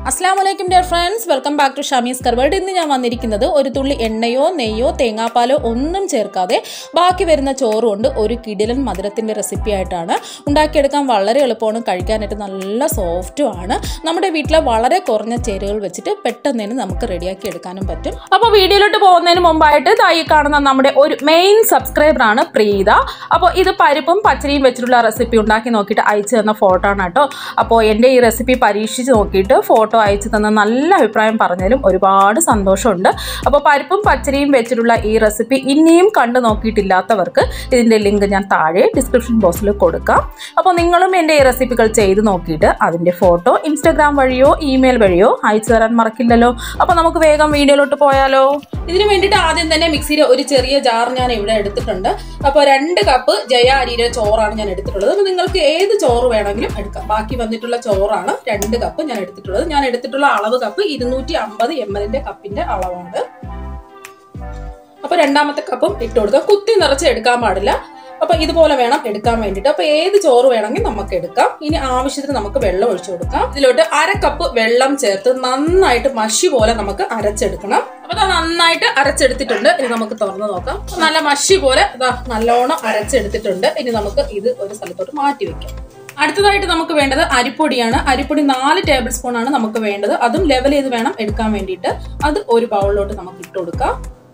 അസ്സാം വലൈക്കും dear friends welcome back to Shamee's curved ഇന്ന് ഞാൻ വന്നിരിക്കുന്നത് ഒരു തുള്ളി എണ്ണയോ നെയ്യോ തേങ്ങാപ്പാലോ ഒന്നും ചേർക്കാതെ ബാക്കി വരുന്ന ചോറ് കൊണ്ട് ഒരു കിടിലൻ മധുരത്തിൻ്റെ റെസിപ്പി ആയിട്ടാണ് ഉണ്ടാക്കിയെടുക്കാൻ വളരെ എളുപ്പമാണ് കഴിക്കാനായിട്ട് നല്ല സോഫ്റ്റും ആണ് നമ്മുടെ വീട്ടിലെ വളരെ കുറഞ്ഞ ചേരുവകൾ വെച്ചിട്ട് പെട്ടെന്ന് തന്നെ നമുക്ക് റെഡിയാക്കി എടുക്കാനും പറ്റും അപ്പോൾ വീഡിയോയിലോട്ട് പോകുന്നതിന് മുമ്പായിട്ട് ഇതായി കാണുന്ന നമ്മുടെ ഒരു മെയിൻ സബ്സ്ക്രൈബറാണ് പ്രീത അപ്പോൾ ഇത് പരിപ്പും പച്ചരിയും വെച്ചിട്ടുള്ള റെസിപ്പി ഉണ്ടാക്കി നോക്കിയിട്ട് അയച്ചു തന്ന ഫോട്ടോ ആണ് കേട്ടോ അപ്പോൾ എൻ്റെ ഈ റെസിപ്പി പരീക്ഷിച്ച് നോക്കിയിട്ട് ഫോട്ടോ അയച്ചു തന്ന നല്ല അഭിപ്രായം പറഞ്ഞാലും ഒരുപാട് സന്തോഷമുണ്ട് അപ്പോൾ പരിപ്പും പച്ചരിയും വെച്ചിട്ടുള്ള ഈ റെസിപ്പി ഇനിയും കണ്ടു നോക്കിയിട്ടില്ലാത്തവർക്ക് ഇതിൻ്റെ ലിങ്ക് ഞാൻ താഴെ ഡിസ്ക്രിപ്ഷൻ ബോക്സിൽ കൊടുക്കാം അപ്പോൾ നിങ്ങളും എൻ്റെ ഈ റെസിപ്പികൾ ചെയ്ത് നോക്കിയിട്ട് അതിൻ്റെ ഫോട്ടോ ഇൻസ്റ്റാഗ്രാം വഴിയോ ഇമെയിൽ വഴിയോ അയച്ചു തരാൻ മറക്കില്ലല്ലോ അപ്പോൾ നമുക്ക് വേഗം വീഡിയോയിലോട്ട് പോയാലോ ഇതിന് വേണ്ടിയിട്ട് ആദ്യം തന്നെ മിക്സിയിൽ ഒരു ചെറിയ ജാർ ഞാൻ ഇവിടെ എടുത്തിട്ടുണ്ട് അപ്പോൾ രണ്ട് കപ്പ് ജയ അരിയുടെ ചോറാണ് ഞാൻ എടുത്തിട്ടുള്ളത് അപ്പോൾ നിങ്ങൾക്ക് ഏത് ചോറ് വേണമെങ്കിലും എടുക്കാം ബാക്കി വന്നിട്ടുള്ള ചോറാണ് രണ്ട് കപ്പ് ഞാൻ എടുത്തിട്ടുള്ളത് ഞാൻ എടുത്തിട്ടുള്ള അളവ് കപ്പ് ഇരുന്നൂറ്റി അമ്പത് എം എല്ലിന്റെ കപ്പിന്റെ അളവാണ് അപ്പൊ രണ്ടാമത്തെ കപ്പും ഇട്ട് കൊടുക്കുക കുത്തി നിറച്ച് എടുക്കാൻ പാടില്ല അപ്പൊ ഇതുപോലെ വേണം എടുക്കാൻ വേണ്ടിയിട്ട് അപ്പൊ ഏത് ചോറ് വേണമെങ്കിൽ നമുക്ക് എടുക്കാം ഇനി ആവശ്യത്തിന് നമുക്ക് വെള്ളം ഒഴിച്ചു കൊടുക്കാം ഇതിലോട്ട് അര കപ്പ് വെള്ളം ചേർത്ത് നന്നായിട്ട് മഷി പോലെ നമുക്ക് അരച്ചെടുക്കണം അപ്പൊ അത് നന്നായിട്ട് അരച്ചെടുത്തിട്ടുണ്ട് ഇനി നമുക്ക് തുറന്ന് നോക്കാം നല്ല മഷി പോലെ ഇതാ നല്ലോണം അരച്ചെടുത്തിട്ടുണ്ട് ഇനി നമുക്ക് ഇത് ഒരു സ്ഥലത്തോട്ട് മാറ്റി വെക്കാം അടുത്തതായിട്ട് നമുക്ക് വേണ്ടത് അരിപ്പൊടിയാണ് അരിപ്പൊടി നാല് ടേബിൾ സ്പൂൺ ആണ് നമുക്ക് വേണ്ടത് അതും ലെവൽ ചെയ്ത് വേണം എടുക്കാൻ വേണ്ടിയിട്ട് അത് ഒരു ബൗളിലോട്ട് നമുക്ക് ഇട്ട് കൊടുക്കാം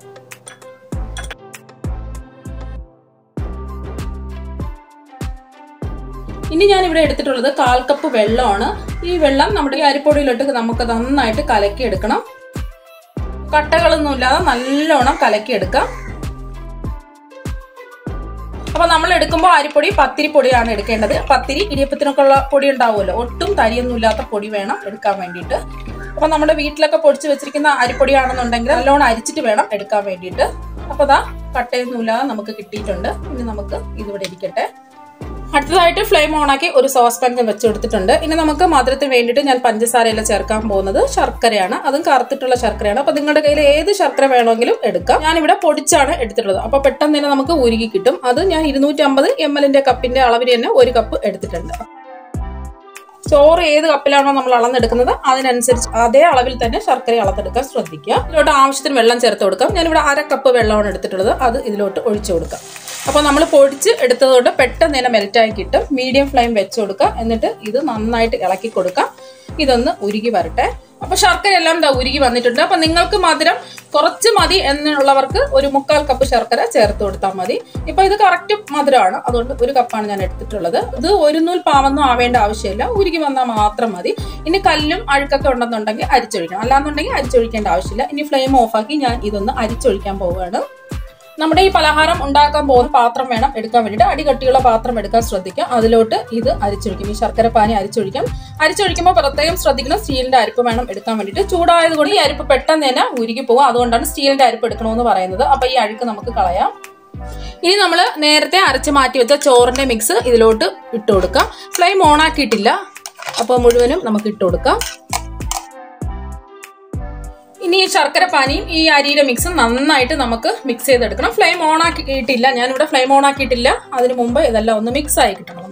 ഇനി ഞാൻ ഇവിടെ എടുത്തിട്ടുള്ളത് കാൽ കപ്പ് വെള്ളമാണ് ഈ വെള്ളം നമ്മുടെ ഈ അരിപ്പൊടിയിലോട്ട് നമുക്ക് നന്നായിട്ട് കലക്കി എടുക്കണം കട്ടകളൊന്നും ഇല്ലാതെ നല്ലോണം കലക്കി എടുക്കാം അപ്പൊ നമ്മൾ എടുക്കുമ്പോൾ അരിപ്പൊടി പത്തിരി പൊടിയാണ് എടുക്കേണ്ടത് പത്തിരി ഇടിയപ്പത്തിനൊക്കെ ഉള്ള പൊടി ഉണ്ടാവുമല്ലോ ഒട്ടും തരിയൊന്നും ഇല്ലാത്ത പൊടി വേണം എടുക്കാൻ വേണ്ടിയിട്ട് അപ്പൊ നമ്മുടെ വീട്ടിലൊക്കെ പൊടിച്ച് വെച്ചിരിക്കുന്ന അരിപ്പൊടിയാണെന്നുണ്ടെങ്കിൽ നല്ലോണം അരിച്ചിട്ട് വേണം എടുക്കാൻ വേണ്ടിയിട്ട് അപ്പൊ അതാ കട്ടയൊന്നും ഇല്ലാതെ നമുക്ക് കിട്ടിയിട്ടുണ്ട് ഇനി നമുക്ക് ഇതിവിടെ ഇരിക്കട്ടെ അടുത്തതായിട്ട് ഫ്ലെയിം ഓണാക്കി ഒരു സോസ് പാൻ ഞാൻ വെച്ചെടുത്തിട്ടുണ്ട് ഇനി നമുക്ക് മധുരത്തിന് വേണ്ടിയിട്ട് ഞാൻ പഞ്ചസാരയല്ല ചേർക്കാൻ പോകുന്നത് ശർക്കരയാണ് അതും കറുത്തിട്ടുള്ള ശർക്കരയാണ് അപ്പൊ നിങ്ങളുടെ കയ്യിൽ ഏത് ശർക്കര വേണമെങ്കിലും എടുക്കാം ഞാനിവിടെ പൊടിച്ചാണ് എടുത്തിട്ടുള്ളത് അപ്പൊ പെട്ടെന്ന് തന്നെ നമുക്ക് ഉരുകി കിട്ടും അത് ഞാൻ ഇരുന്നൂറ്റി അമ്പത് എം എല്ലിന്റെ കപ്പിന്റെ അളവിന് തന്നെ ഒരു കപ്പ് എടുത്തിട്ടുണ്ട് ചോറ് ഏത് കപ്പിലാണോ നമ്മൾ അളന്നെടുക്കുന്നത് അതിനനുസരിച്ച് അതേ അളവിൽ തന്നെ ശർക്കര അളന്നെടുക്കാൻ ശ്രദ്ധിക്കുക ഇതിലോട്ട് ആവശ്യത്തിന് വെള്ളം ചേർത്ത് കൊടുക്കാം ഞാനിവിടെ അര കപ്പ് വെള്ളമാണ് എടുത്തിട്ടുള്ളത് അത് ഇതിലോട്ട് ഒഴിച്ചു കൊടുക്കാം അപ്പോൾ നമ്മൾ പൊടിച്ച് എടുത്തതുകൊണ്ട് പെട്ടെന്ന് തന്നെ മെൽറ്റായി കിട്ടും മീഡിയം ഫ്ലെയിം വെച്ച് കൊടുക്കുക എന്നിട്ട് ഇത് നന്നായിട്ട് ഇളക്കി കൊടുക്കാം ഇതൊന്ന് ഉരുകി വരട്ടെ അപ്പോൾ ശർക്കര എല്ലാം ദാ ഉരുകി വന്നിട്ടുണ്ട് അപ്പോൾ നിങ്ങൾക്ക് മധുരം കുറച്ച് മതി എന്നുള്ളവർക്ക് ഒരു മുക്കാൽ കപ്പ് ശർക്കര ചേർത്ത് കൊടുത്താൽ മതി ഇപ്പൊ ഇത് കറക്റ്റ് മധുരമാണ് അതുകൊണ്ട് ഒരു കപ്പാണ് ഞാൻ എടുത്തിട്ടുള്ളത് ഇത് ഒരു നൂൽ പാവൊന്നും ആവേണ്ട ആവശ്യമില്ല ഉരുകി വന്നാൽ മാത്രം മതി ഇനി കല്ലും അഴുക്കൊക്കെ ഉണ്ടെന്നുണ്ടെങ്കിൽ അരിച്ചൊഴിക്കണം അല്ലാന്നുണ്ടെങ്കിൽ അരിച്ചൊഴിക്കേണ്ട ആവശ്യമില്ല ഇനി ഫ്ലെയിം ഓഫാക്കി ഞാൻ ഇതൊന്ന് അരിച്ചൊഴിക്കാൻ പോവുകയാണ് നമ്മുടെ ഈ പലഹാരം ഉണ്ടാക്കാൻ പോകുന്ന പാത്രം വേണം എടുക്കാൻ വേണ്ടിയിട്ട് അടികട്ടിയുള്ള പാത്രം എടുക്കാൻ ശ്രദ്ധിക്കാം അതിലോട്ട് ഇത് അരിച്ചൊഴിക്കും ഈ ശർക്കര പാനി അരിച്ചൊഴിക്കാം അരിച്ചൊഴിക്കുമ്പോൾ പ്രത്യേകം ശ്രദ്ധിക്കണം സ്റ്റീലിന്റെ അരിപ്പ് വേണം എടുക്കാൻ വേണ്ടിയിട്ട് ചൂടായത് കൊണ്ട് ഈ അരിപ്പ് പെട്ടെന്ന് തന്നെ ഉരുകി പോകും അതുകൊണ്ടാണ് സ്റ്റീലിന്റെ അരിപ്പ് എടുക്കണമെന്ന് പറയുന്നത് അപ്പൊ ഈ അഴുക്ക് നമുക്ക് കളയാം ഇനി നമ്മൾ നേരത്തെ അരച്ച് മാറ്റി വെച്ച ചോറിന്റെ മിക്സ് ഇതിലോട്ട് ഇട്ട് കൊടുക്കാം ഫ്ലെയിം ഓൺ ആക്കിയിട്ടില്ല അപ്പോൾ മുഴുവനും നമുക്ക് ഇട്ട് കൊടുക്കാം ഇനി ഈ ശർക്കര പാനിയും ഈ അരിയുടെ മിക്സും നന്നായിട്ട് നമുക്ക് മിക്സ് ചെയ്തെടുക്കണം ഫ്ലെയിം ഓൺ ആക്കിയിട്ടില്ല ഞാനിവിടെ ഫ്ലെയിം ഓൺ ആക്കിയിട്ടില്ല അതിന് മുമ്പ് ഇതെല്ലാം ഒന്ന് മിക്സ് ആയി കിട്ടണം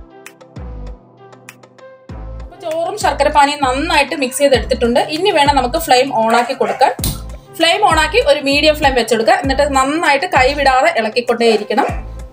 അപ്പൊ ചോറും ശർക്കര പാനിയും നന്നായിട്ട് മിക്സ് ചെയ്തെടുത്തിട്ടുണ്ട് ഇനി വേണം നമുക്ക് ഫ്ലെയിം ഓൺ ആക്കി കൊടുക്കാൻ ഫ്ലെയിം ഓൺ ആക്കി ഒരു മീഡിയം ഫ്ലെയിം വെച്ചെടുക്കുക എന്നിട്ട് നന്നായിട്ട് കൈവിടാതെ ഇളക്കിക്കൊണ്ടേയിരിക്കണം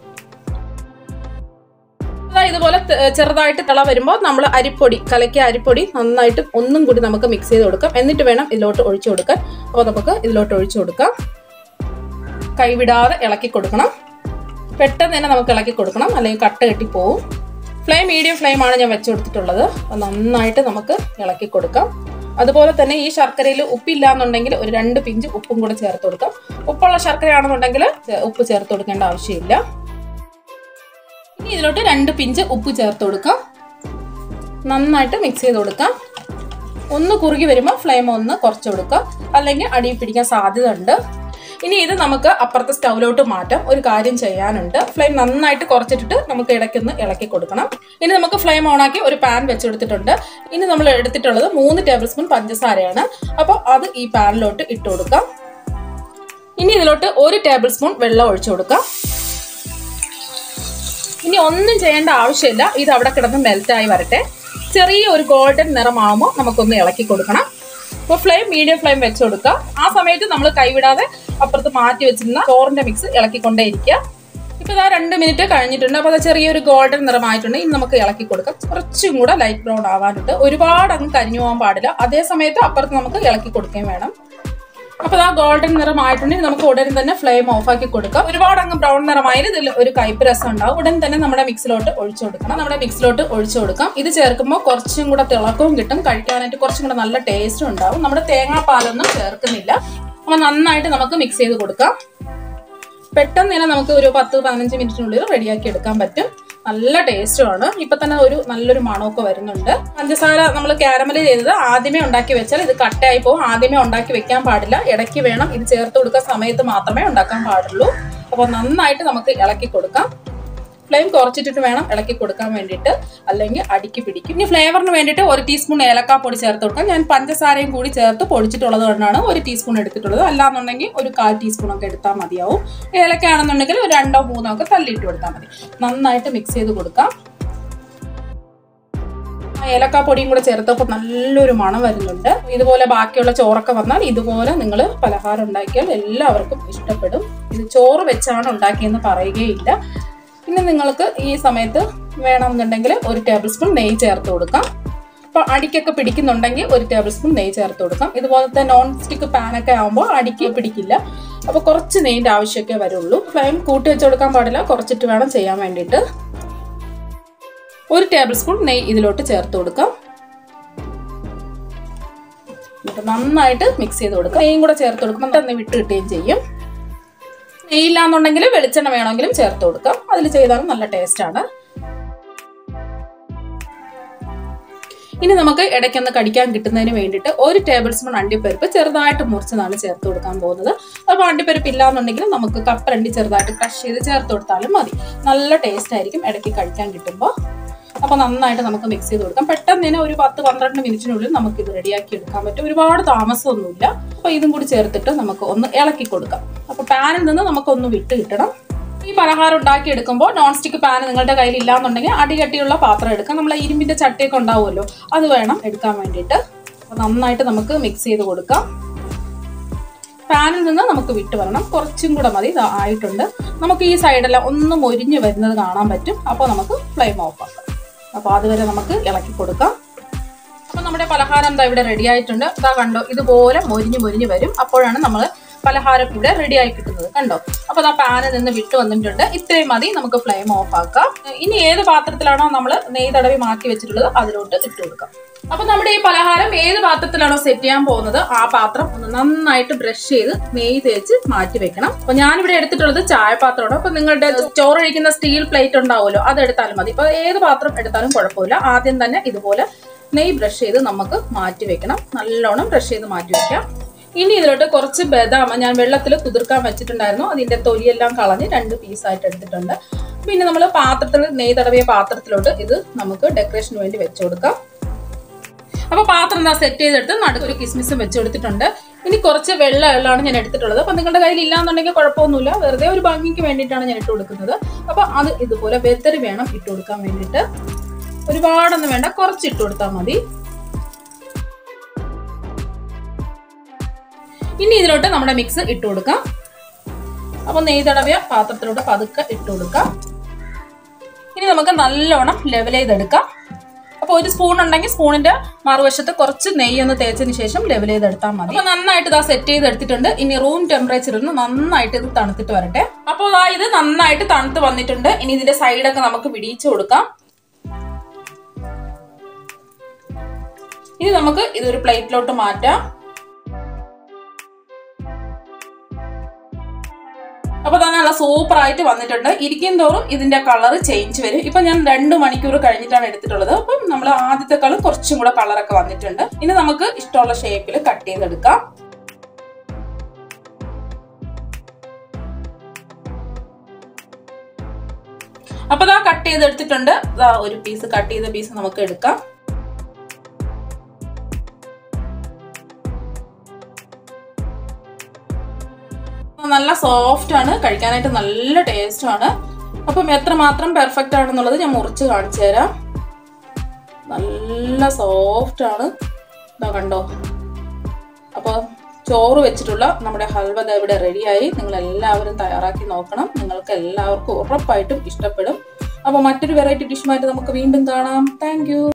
ഇതുപോലെ ചെറുതായിട്ട് തിള വരുമ്പോൾ നമ്മൾ അരിപ്പൊടി കലക്കിയ അരിപ്പൊടി നന്നായിട്ട് ഒന്നും കൂടി നമുക്ക് മിക്സ് ചെയ്ത് കൊടുക്കാം എന്നിട്ട് വേണം ഇതിലോട്ട് ഒഴിച്ചു കൊടുക്കാൻ അപ്പോൾ നമുക്ക് ഇതിലോട്ട് ഒഴിച്ചു കൊടുക്കാം കൈവിടാതെ ഇളക്കി കൊടുക്കണം പെട്ടെന്ന് തന്നെ നമുക്ക് ഇളക്കി കൊടുക്കണം അല്ലെങ്കിൽ കട്ട കെട്ടി പോവും ഫ്ലെയിം മീഡിയം ഫ്ലെയിമാണ് ഞാൻ വെച്ചു കൊടുത്തിട്ടുള്ളത് നന്നായിട്ട് നമുക്ക് ഇളക്കി കൊടുക്കാം അതുപോലെ തന്നെ ഈ ശർക്കരയിൽ ഉപ്പില്ല എന്നുണ്ടെങ്കിൽ ഒരു രണ്ട് പിഞ്ച് ഉപ്പും കൂടെ ചേർത്ത് കൊടുക്കാം ഉപ്പുള്ള ശർക്കരയാണെന്നുണ്ടെങ്കിൽ ഉപ്പ് ചേർത്ത് കൊടുക്കേണ്ട ആവശ്യമില്ല ഇനി ഇതിലോട്ട് രണ്ട് പിഞ്ച് ഉപ്പ് ചേർത്ത് കൊടുക്കാം നന്നായിട്ട് മിക്സ് ചെയ്ത് കൊടുക്കാം ഒന്ന് കുറുകി വരുമ്പോൾ ഫ്ലെയിം ഒന്ന് കുറച്ച് കൊടുക്കാം അല്ലെങ്കിൽ അടിയിൽ പിടിക്കാൻ സാധ്യത ഉണ്ട് ഇനി ഇത് നമുക്ക് അപ്പുറത്തെ സ്റ്റൗവിലോട്ട് മാറ്റാം ഒരു കാര്യം ചെയ്യാനുണ്ട് ഫ്ലെയിം നന്നായിട്ട് കുറച്ചിട്ടിട്ട് നമുക്ക് ഇടയ്ക്കൊന്ന് ഇളക്കി കൊടുക്കണം ഇനി നമുക്ക് ഫ്ലെയിം ഓണാക്കി ഒരു പാൻ വെച്ചെടുത്തിട്ടുണ്ട് ഇനി നമ്മൾ എടുത്തിട്ടുള്ളത് മൂന്ന് ടേബിൾ സ്പൂൺ പഞ്ചസാരയാണ് അപ്പോൾ അത് ഈ പാനിലോട്ട് ഇട്ട് കൊടുക്കാം ഇനി ഇതിലോട്ട് ഒരു ടേബിൾ സ്പൂൺ വെള്ളം ഒഴിച്ചു കൊടുക്കാം ഇനി ഒന്നും ചെയ്യേണ്ട ആവശ്യമില്ല ഇത് അവിടെ കിടന്ന് മെൽറ്റായി വരട്ടെ ചെറിയ ഒരു ഗോൾഡൻ നിറമാകുമ്പോൾ നമുക്കൊന്ന് ഇളക്കി കൊടുക്കണം അപ്പോൾ ഫ്ലെയിം മീഡിയം ഫ്ലെയിം വെച്ച് കൊടുക്കുക ആ സമയത്ത് നമ്മൾ കൈവിടാതെ അപ്പുറത്ത് മാറ്റി വെച്ചിരുന്ന ചോറിന്റെ മിക്സ് ഇളക്കിക്കൊണ്ടേ ഇരിക്കുക ഇപ്പൊ ഇതാ രണ്ട് മിനിറ്റ് കഴിഞ്ഞിട്ടുണ്ട് അപ്പൊ അത് ചെറിയൊരു ഗോൾഡൻ നിറമായിട്ടുണ്ട് ഇനി നമുക്ക് ഇളക്കി കൊടുക്കാം കുറച്ചും കൂടെ ലൈറ്റ് ബ്രൗൺ ആവാനുണ്ട് ഒരുപാട് അങ്ങ് കരിഞ്ഞു പോകാൻ പാടില്ല അതേ സമയത്ത് അപ്പുറത്ത് നമുക്ക് ഇളക്കി കൊടുക്കുകയും വേണം അപ്പൊ ആ ഗോൾഡൻ നിറമായിട്ടുണ്ടെങ്കിൽ നമുക്ക് ഉടൻ തന്നെ ഫ്ലെയിം ഓഫ് ആക്കി കൊടുക്കാം ഒരുപാട് അങ്ങ് ബ്രൗൺ നിറമായാലും ഇതിൽ ഒരു കയ്പ് രസം ഉണ്ടാവും ഉടൻ തന്നെ നമ്മുടെ മിക്സിലോട്ട് ഒഴിച്ചു കൊടുക്കണം നമ്മുടെ മിക്സിലോട്ട് ഒഴിച്ചു കൊടുക്കാം ഇത് ചേർക്കുമ്പോൾ കുറച്ചും കൂടെ തിളക്കവും കിട്ടും കഴിക്കാനായിട്ട് കുറച്ചും കൂടെ നല്ല ടേസ്റ്റും ഉണ്ടാവും നമ്മുടെ തേങ്ങാപ്പാലൊന്നും ചേർക്കുന്നില്ല അപ്പൊ നന്നായിട്ട് നമുക്ക് മിക്സ് ചെയ്ത് കൊടുക്കാം പെട്ടെന്ന് തന്നെ നമുക്ക് ഒരു പത്ത് പതിനഞ്ച് മിനിറ്റിനുള്ളിൽ റെഡിയാക്കി എടുക്കാൻ പറ്റും നല്ല ടേസ്റ്റുമാണ് ഇപ്പൊ തന്നെ ഒരു നല്ലൊരു മണമൊക്കെ വരുന്നുണ്ട് പഞ്ചസാര നമ്മൾ കാരമൽ ചെയ്തത് ആദ്യമേ ഉണ്ടാക്കി വെച്ചാൽ ഇത് കട്ടയായി പോകും ആദ്യമേ ഉണ്ടാക്കി വെക്കാൻ പാടില്ല ഇടയ്ക്ക് വേണം ഇത് ചേർത്ത് കൊടുക്കുന്ന സമയത്ത് മാത്രമേ ഉണ്ടാക്കാൻ പാടുള്ളൂ അപ്പോൾ നന്നായിട്ട് നമുക്ക് ഇളക്കി കൊടുക്കാം ഫ്ലെയിം കുറച്ചിട്ടിട്ട് വേണം ഇളക്കി കൊടുക്കാൻ വേണ്ടിയിട്ട് അല്ലെങ്കിൽ അടിക്ക് പിടിക്കും ഇനി ഫ്ലേവറിന് വേണ്ടിയിട്ട് ഒരു ടീസ്പൂൺ ഏലക്കാ പൊടി ചേർത്ത് കൊടുക്കാം ഞാൻ പഞ്ചസാരയും കൂടി ചേർത്ത് പൊടിച്ചിട്ടുള്ളത് കൊണ്ടാണ് ഒരു ടീസ്പൂൺ എടുത്തിട്ടുള്ളത് അല്ലാന്നുണ്ടെങ്കിൽ ഒരു കാൽ ടീസ്പൂൺ ഒക്കെ എടുത്താൽ മതിയാവും ഏലക്ക ആണെന്നുണ്ടെങ്കിൽ ഒരു രണ്ടോ മൂന്നോ ഒക്കെ തള്ളിയിട്ട് കൊടുത്താൽ മതി നന്നായിട്ട് മിക്സ് ചെയ്ത് കൊടുക്കാം ഏലക്കാ പൊടിയും കൂടെ ചേർത്തപ്പോൾ നല്ലൊരു മണം വരുന്നുണ്ട് ഇതുപോലെ ബാക്കിയുള്ള ചോറൊക്കെ വന്നാൽ ഇതുപോലെ നിങ്ങൾ പലഹാരം ഉണ്ടാക്കിയാൽ എല്ലാവർക്കും ഇഷ്ടപ്പെടും ഇത് ചോറ് വെച്ചാണ് ഉണ്ടാക്കിയെന്ന് പറയുകയില്ല പിന്നെ നിങ്ങൾക്ക് ഈ സമയത്ത് വേണമെന്നുണ്ടെങ്കിൽ ഒരു ടേബിൾ സ്പൂൺ നെയ്യ് ചേർത്ത് കൊടുക്കാം അപ്പോൾ അടിക്കൊക്കെ പിടിക്കുന്നുണ്ടെങ്കിൽ ഒരു ടേബിൾ സ്പൂൺ നെയ്യ് ചേർത്ത് കൊടുക്കാം ഇതുപോലത്തെ നോൺ സ്റ്റിക്ക് പാനൊക്കെ ആകുമ്പോൾ അടിക്ക് പിടിക്കില്ല അപ്പോൾ കുറച്ച് നെയ്യിൻ്റെ ആവശ്യമൊക്കെ വരുള്ളൂ ഫ്ലെയിം കൂട്ടി വെച്ച് കൊടുക്കാൻ പാടില്ല കുറച്ചിട്ട് വേണം ചെയ്യാൻ വേണ്ടിയിട്ട് ഒരു ടേബിൾ സ്പൂൺ നെയ്യ് ഇതിലോട്ട് ചേർത്ത് കൊടുക്കാം എന്നിട്ട് നന്നായിട്ട് മിക്സ് ചെയ്ത് കൊടുക്കാം നെയ്യും കൂടെ ചേർത്ത് കൊടുക്കുമ്പോൾ തന്നെ വിട്ട് കിട്ടുകയും ചെയ്യും നെയ്യില്ലാന്നുണ്ടെങ്കിൽ വെളിച്ചെണ്ണ വേണമെങ്കിലും ചേർത്ത് കൊടുക്കാം അതിൽ ചെയ്താലും നല്ല ടേസ്റ്റാണ് ഇനി നമുക്ക് ഇടയ്ക്കൊന്ന് കടിക്കാൻ കിട്ടുന്നതിന് വേണ്ടിയിട്ട് ഒരു ടേബിൾ സ്പൂൺ അണ്ടിപ്പരിപ്പ് ചെറുതായിട്ട് മുറിച്ചതാണ് ചേർത്ത് കൊടുക്കാൻ പോകുന്നത് അപ്പോൾ അണ്ടിപ്പരിപ്പ് ഇല്ലാന്നുണ്ടെങ്കിൽ നമുക്ക് കപ്പരണ്ടി ചെറുതായിട്ട് ക്രഷ് ചെയ്ത് ചേർത്ത് കൊടുത്താലും മതി നല്ല ടേസ്റ്റ് ആയിരിക്കും ഇടയ്ക്ക് കഴിക്കാൻ കിട്ടുമ്പോൾ അപ്പോൾ നന്നായിട്ട് നമുക്ക് മിക്സ് ചെയ്ത് കൊടുക്കാം പെട്ടെന്ന് തന്നെ ഒരു പത്ത് പന്ത്രണ്ട് മിനിറ്റിനുള്ളിൽ നമുക്ക് ഇത് റെഡിയാക്കി എടുക്കാൻ പറ്റും ഒരുപാട് താമസമൊന്നുമില്ല അപ്പോൾ ഇതും കൂടി ചേർത്തിട്ട് നമുക്ക് ഒന്ന് ഇളക്കി കൊടുക്കാം അപ്പോൾ പാനിൽ നിന്ന് നമുക്കൊന്ന് വിട്ട് കിട്ടണം ഈ പലഹാരം ഉണ്ടാക്കി എടുക്കുമ്പോൾ നോൺ സ്റ്റിക്ക് പാൻ നിങ്ങളുടെ കയ്യിൽ ഇല്ലാന്നുണ്ടെങ്കിൽ അടികട്ടിയുള്ള പാത്രം എടുക്കാം നമ്മളെ ഇരുമ്പിന്റെ ചട്ടിയൊക്കെ ഉണ്ടാവുമല്ലോ അത് വേണം എടുക്കാൻ വേണ്ടിയിട്ട് അപ്പോൾ നന്നായിട്ട് നമുക്ക് മിക്സ് ചെയ്ത് കൊടുക്കാം പാനിൽ നിന്ന് നമുക്ക് വിട്ട് വരണം കുറച്ചും കൂടെ മതി ഇത് ആയിട്ടുണ്ട് നമുക്ക് ഈ സൈഡെല്ലാം ഒന്ന് മൊരിഞ്ഞ് വരുന്നത് കാണാൻ പറ്റും അപ്പോൾ നമുക്ക് ഫ്ലെയിം ഓഫ് ആക്കാം അപ്പോൾ അതുവരെ നമുക്ക് ഇളക്കി കൊടുക്കാം അപ്പോൾ നമ്മുടെ പലഹാരം എന്താ ഇവിടെ റെഡി ആയിട്ടുണ്ട് ഇതാ കണ്ടോ ഇതുപോലെ മൊരിഞ്ഞ് മൊരിഞ്ഞ് വരും അപ്പോഴാണ് നമ്മൾ പലഹാരം ഇവിടെ റെഡി ആയി കിട്ടുന്നത് കണ്ടോ അപ്പോൾ ആ പാനിൽ നിന്ന് വിട്ട് വന്നിട്ടുണ്ട് ഇത്രയും മതി നമുക്ക് ഫ്ലെയിം ഓഫ് ആക്കാം ഇനി ഏത് പാത്രത്തിലാണോ നമ്മൾ നെയ്യ് തടവി മാറ്റി വെച്ചിട്ടുള്ളത് അതിലോട്ട് ഇട്ട് കൊടുക്കാം അപ്പൊ നമ്മുടെ ഈ പലഹാരം ഏത് പാത്രത്തിലാണോ സെറ്റ് ചെയ്യാൻ പോകുന്നത് ആ പാത്രം ഒന്ന് നന്നായിട്ട് ബ്രഷ് ചെയ്ത് നെയ്യ് തേച്ച് മാറ്റി വെക്കണം അപ്പൊ ഞാനിവിടെ എടുത്തിട്ടുള്ളത് ചായപാത്രമാണ് അപ്പൊ നിങ്ങളുടെ ചോറൊഴിക്കുന്ന സ്റ്റീൽ പ്ലേറ്റ് ഉണ്ടാവുമല്ലോ അത് എടുത്താലും മതി ഇപ്പൊ ഏത് പാത്രം എടുത്താലും കുഴപ്പമില്ല ആദ്യം തന്നെ ഇതുപോലെ നെയ്യ് ബ്രഷ് ചെയ്ത് നമുക്ക് മാറ്റി വെക്കണം നല്ലോണം ബ്രഷ് ചെയ്ത് മാറ്റി വെക്കാം ഇനി ഇതിലോട്ട് കുറച്ച് ബദാം ഞാൻ വെള്ളത്തിൽ കുതിർക്കാൻ വെച്ചിട്ടുണ്ടായിരുന്നു അതിന്റെ തൊലിയെല്ലാം കളഞ്ഞ് രണ്ട് പീസായിട്ട് എടുത്തിട്ടുണ്ട് പിന്നെ നമ്മൾ പാത്രത്തിൽ നെയ്യ് തടവിയ പാത്രത്തിലോട്ട് ഇത് നമുക്ക് ഡെക്കറേഷന് വേണ്ടി വെച്ചു കൊടുക്കാം അപ്പൊ പാത്രം എന്താ സെറ്റ് ചെയ്തെടുത്ത് നടുക്ക് ഒരു കിസ്മിസും വെച്ച് കൊടുത്തിട്ടുണ്ട് ഇനി കുറച്ച് വെള്ള വെള്ളമാണ് ഞാൻ എടുത്തിട്ടുള്ളത് അപ്പൊ നിങ്ങളുടെ കയ്യിൽ ഇല്ലാന്നുണ്ടെങ്കിൽ കുഴപ്പമൊന്നുമില്ല വെറുതെ ഒരു ഭംഗിക്ക് വേണ്ടിയിട്ടാണ് ഞാൻ ഇട്ട് കൊടുക്കുന്നത് അപ്പൊ അത് ഇതുപോലെ വെതറി വേണം ഇട്ട് കൊടുക്കാൻ വേണ്ടിയിട്ട് ഒരുപാടൊന്നും വേണ്ട കുറച്ച് ഇട്ട് കൊടുത്താൽ മതി ഇനി ഇതിലോട്ട് നമ്മുടെ മിക്സ് ഇട്ട് കൊടുക്കാം അപ്പൊ നെയ്യ് തടവിയ പാത്രത്തിലോട്ട് പതുക്കെ ഇട്ട് കൊടുക്കാം ഇനി നമുക്ക് നല്ലോണം ലെവൽ ചെയ്തെടുക്കാം അപ്പോൾ ഒരു സ്പൂൺ ഉണ്ടെങ്കിൽ സ്പൂണിന്റെ മറുവശത്ത് കുറച്ച് നെയ്യ് ഒന്ന് തേച്ചതിന് ശേഷം ലെവൽ ചെയ്തെടുത്താൽ മതി അപ്പോൾ നന്നായിട്ട് ഇതാ സെറ്റ് ചെയ്തെടുത്തിട്ടുണ്ട് ഇനി റൂം ടെമ്പറേച്ചറിൽ നിന്ന് നന്നായിട്ട് ഇത് തണുത്തിട്ട് വരട്ടെ അപ്പോൾ ഇതാ ഇത് നന്നായിട്ട് തണുത്ത് വന്നിട്ടുണ്ട് ഇനി ഇതിന്റെ സൈഡൊക്കെ നമുക്ക് വിടിയിച്ചു കൊടുക്കാം ഇനി നമുക്ക് ഇതൊരു പ്ലേറ്റിലോട്ട് മാറ്റാം അപ്പൊ തന്നെ നല്ല സൂപ്പർ ആയിട്ട് വന്നിട്ടുണ്ട് ഇരിക്കും തോറും ഇതിന്റെ കളർ ചേഞ്ച് വരും ഇപ്പൊ ഞാൻ രണ്ട് മണിക്കൂർ കഴിഞ്ഞിട്ടാണ് എടുത്തിട്ടുള്ളത് അപ്പം നമ്മൾ ആദ്യത്തെക്കാളും കുറച്ചും കൂടെ കളറൊക്കെ വന്നിട്ടുണ്ട് ഇനി നമുക്ക് ഇഷ്ടമുള്ള ഷേപ്പിൽ കട്ട് ചെയ്തെടുക്കാം അപ്പൊ ഇതാ കട്ട് ചെയ്തെടുത്തിട്ടുണ്ട് ഇതാ ഒരു പീസ് കട്ട് ചെയ്ത പീസ് നമുക്ക് എടുക്കാം നല്ല സോഫ്റ്റ് ആണ് കഴിക്കാനായിട്ട് നല്ല ടേസ്റ്റ് ആണ് അപ്പം എത്രമാത്രം പെർഫെക്റ്റ് ആണെന്നുള്ളത് ഞാൻ മുറിച്ച് കാണിച്ചു തരാം നല്ല സോഫ്റ്റ് ആണ് ഇതാ കണ്ടോ അപ്പോൾ ചോറ് വെച്ചിട്ടുള്ള നമ്മുടെ ഹൽവ ദാ ഇവിടെ റെഡിയായി നിങ്ങൾ എല്ലാവരും തയ്യാറാക്കി നോക്കണം നിങ്ങൾക്ക് എല്ലാവർക്കും ഉറപ്പായിട്ടും ഇഷ്ടപ്പെടും അപ്പോൾ മറ്റൊരു വെറൈറ്റി ഡിഷുമായിട്ട് നമുക്ക് വീണ്ടും കാണാം താങ്ക്